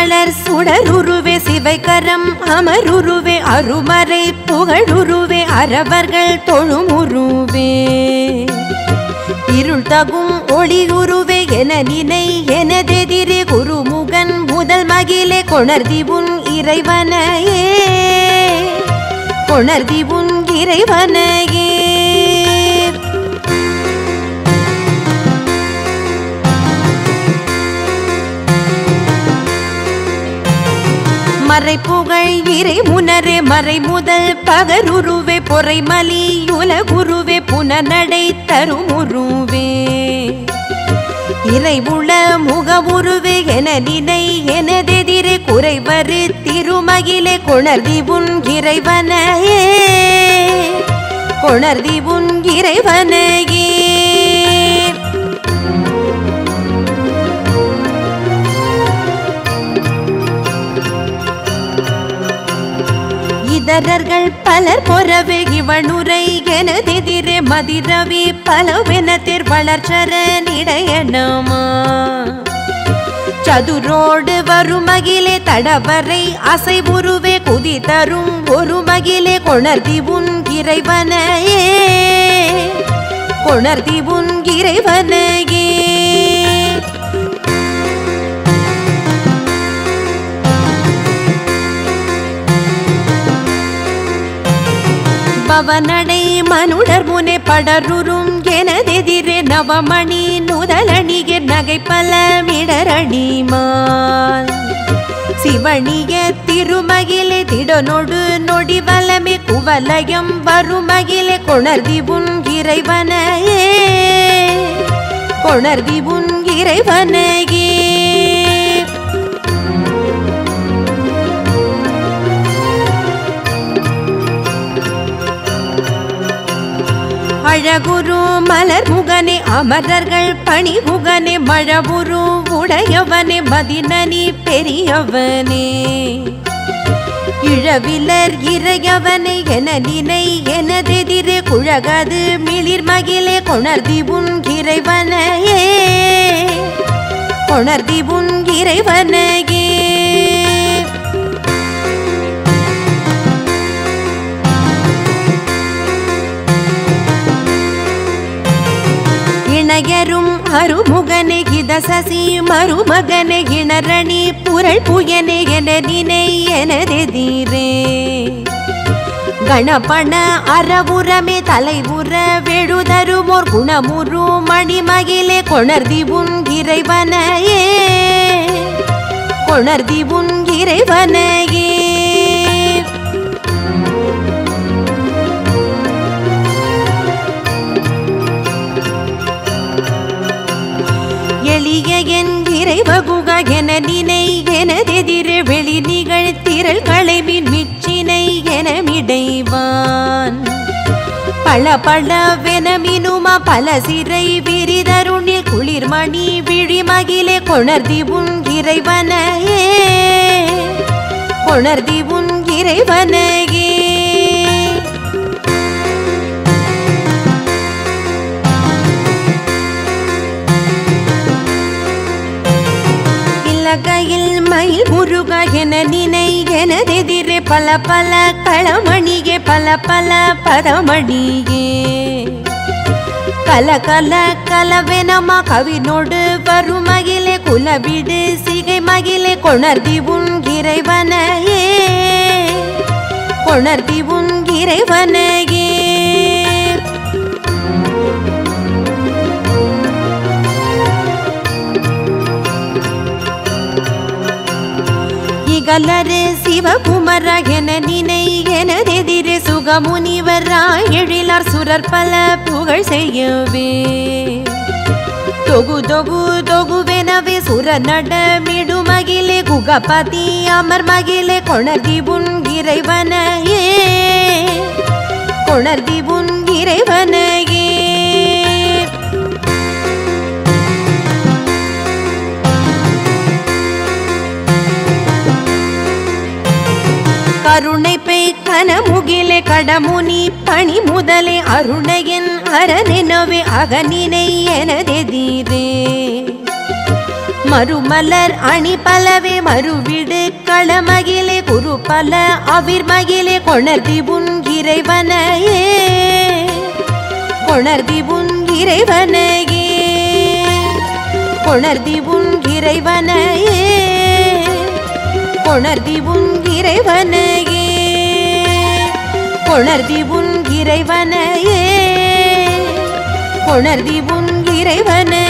மலர் சுடருருவே சிவைக்கரம் அமருருவே அருமறை புகழுருவே அறவர்கள் தொழுமுருவே இருள் தகும் ஒளியுருவே என நினை எனதெதிரே குருமுகன் முதல் மகிழே கொணர்தி உன் இறைவனையே கொணர்தி உன் இறைவனையே மறைப்புகழ் இறை முனரே மறை முதல் பகருருவே பொறைமலி உலகுருவே புனநடை தருமுருவே இறைவுள முகவுருவே என நினை எனதெதிரே குறைவரு திருமகிலே கொணர்தி உன் இறைவனையே கொணர்தி உன் இறைவனையே இதரர்கள் பலர் பொறவே இவனுரை எனதெதிரே மதிரவி பலவெனத்திற் வளர்ச்சரனிடையனமா சதுரோடு வரும் மகிலே தடவரை அசைவுருவே குதி தரும் ஒரு மகிலே கொணர்தி உன் இறைவனையே கொணர்தி உன் இறைவனையே பவனடை மனுடர் முனே படருரும் எனதெதிரே நவமணி நுதலணிக நகைப்பல மிடரணிமால் சிவணிய திருமகிலே திடனொடு நொடி வலமே குவலயம் வருமகிலே கொணர்தி உன் இறைவனையே கொணர்தி உன் இறைவனையே அழகுரு மலர் முகனே அமரர்கள் பணிமுகனே மழவுரு உடையவனே மதினனி பெரியவனே இழவிலர் இறையவனை என நினை எனதெதிரே குழகது மிளிர் மகிலே கொணர்தி உன் இறைவனையே கொணர்தி உன் இறைவனையே இணையரும் அருமுகனே கித சசி மருமகனே இணரணி புரள் புயனே என நினை எனதெதிரே கணபண அறவுரமே தலைவுற வெழுதருமோர் குணமுரு மணிமகிலே கொணர்தி உன் இறைவனையே கொணர்தி உன் இறைவனையே எளிய என் இறைவகுக என நினை எனதெதிரே வெளி நிகழ் திரள் களைமின் மிச்சினை என மிடைவான் பல பல மினுமா பல சிறை விரிதருணில் குளிர்மணி விழிமகிலே கொணர்தி உன் இறைவனையே கொணர்தி உன் இறைவனையே இலகையில் மயில் முருக என நினை எனதெதிரே பல பல களமணியே பல பல பதமணியே கல கல கலவெனமா கவினோடு வரும் மகிலே குலவிடு சிகை மகிலே கொணர்தி உன் இறைவனையே கொணர்தி உன் இறைவனையே இகலரு சிவகுமர என நினை எனதெதிரே சுகமுனிவராய் எழிலார் சுரர் பல புகழ் செய்யவே தொகு தொகு தொகுவெனவே சுர நடமிடு மகிலே குகபதி அமர் மகிலே கொணர்தி உன் இறைவனையே கொணர்தி உன் இறைவனையே கருணை பெய் கனமுகிலே கடமுனி பணி முதலே அருணையன் அரணெனவே அகனினை எனதெதிரே மறுமலர் அணி பலவே மறுவிடு களமகிலே குரு பல அவிர் மகிலே கொணர்தி உன் இறைவனையே கொணர்தி உன் இறைவனையே கொணர்தி உன் இறைவனையே கொணர்தி உன் இறைவனையே கொணர்தி உன் இறைவனையே கொணர்தி உன் இறைவனையே